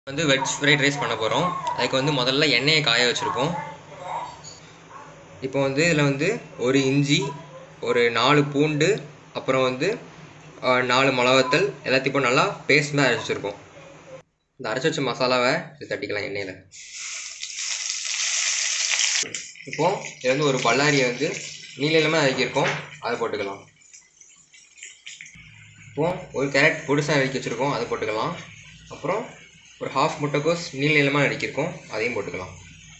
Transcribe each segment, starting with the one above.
வந்து veg fried rice பண்ண போகிறோம் அதுக்கு வந்து முதல்ல எண்ணெயை காய வச்சுருக்கோம் இப்போ வந்து இதில் வந்து ஒரு இஞ்சி ஒரு நாலு பூண்டு அப்புறம் வந்து ஆஹ், நாலு மிளகாத்தல் எல்லாத்தையும் இப்போ நல்லா பேஸ்ட் மாதிரி அரைச்சி வச்சுருக்கோம் இந்த அரைச்சி வச்ச மசாலாவை இது தட்டிக்கலாம் எண்ணெயில் இப்போ இது வந்து ஒரு பல்லாரியை வந்து நீல நீளமாக அரைக்கியிருக்கோம் அதை போட்டுக்கலாம் இப்போ ஒரு கேரட் பொடிசாக நறுக்கி வச்சுருக்கோம் அதை போட்டுக்கலாம் அப்புறம் ஒரு ஹாஃப் முட்டைக்கோஸ் நீல நீளமாக நறுக்கியிருக்கோம் அதையும் போட்டுக்கலாம்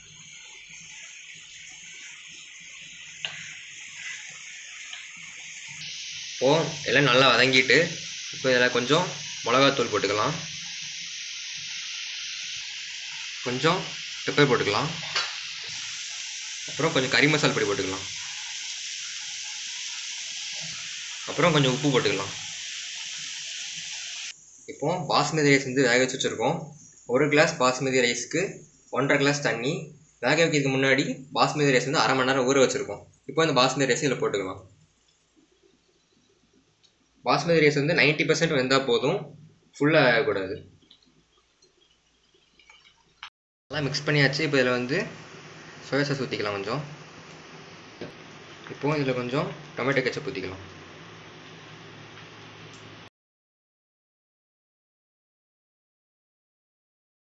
இப்போ எல்லாம் நல்லா வதங்கிட்டு இப்போ இதில் கொஞ்சம் மிளகாத்தூள் போட்டுக்கலாம் கொஞ்சம் பெப்பர் போட்டுக்கலாம் அப்புறம் கொஞ்சம் கறி மசால் பொடி போட்டுக்கலாம் அப்புறம் கொஞ்சம் உப்பு போட்டுக்கலாம் இப்போ பாஸ்மதி ரைஸ் வந்து வேக வச்சு வச்சுருக்கோம் ஒரு கிளாஸ் பாஸ்மதி ரைஸ்க்கு ஒன்றரை கிளாஸ் தண்ணி வேக வைக்கிறதுக்கு முன்னாடி பாஸ்மதி ரைஸ் வந்து அரை மணி நேரம் ஊற வச்சுருக்கோம் இப்போ இந்த பாஸ்மதி ரைஸ் இதில் போட்டுக்கலாம் பாஸ்மதி ரைஸ் வந்து நைன்ட்டி பர்சன்ட் வெந்தால் போதும் ஃபுல்லாக ஆகக்கூடாது நல்லா மிக்ஸ் பண்ணியாச்சு இப்போ இதில் வந்து சோயா சாஸ் ஊற்றிக்கலாம் கொஞ்சம் இப்போ இதில் கொஞ்சம் டொமேட்டோ கெச்சப் ஊற்றிக்கலாம்